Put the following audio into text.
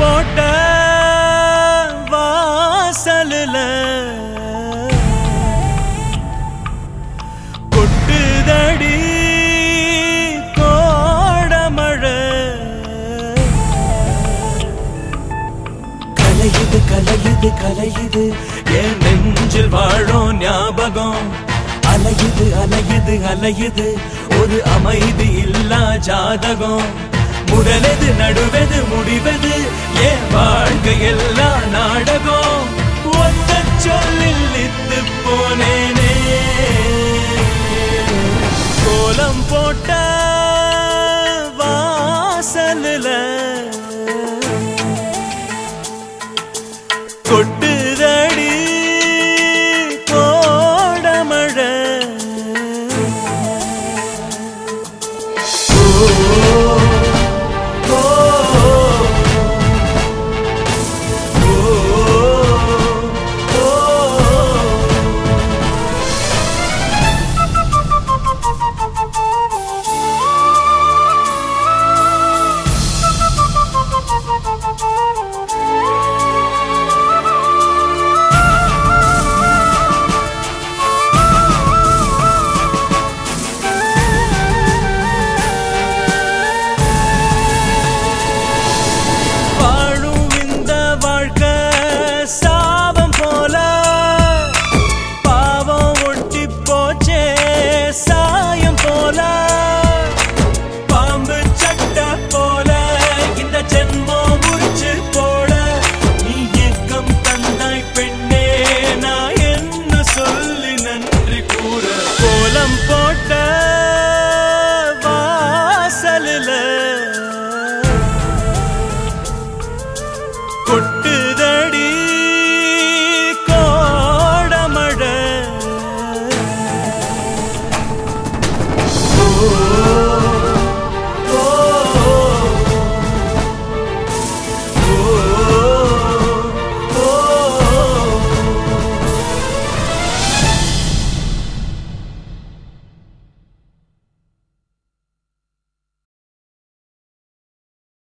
போட்ட வாசலுல கொட்டுதடி கோடமழை கலையுது கலையுது கலையுது என் நெஞ்சில் வாழும் ஞாபகம் அலையுது அலையுது அலையுது ஒரு அமைதி இல்லா ஜாதகம் முதலெது நடுவது முடிவது என் வாழ்க்கை எல்லாம் நாடகம் ஒத்த சொல்லில் இத்து போனேனே கோலம் போட்ட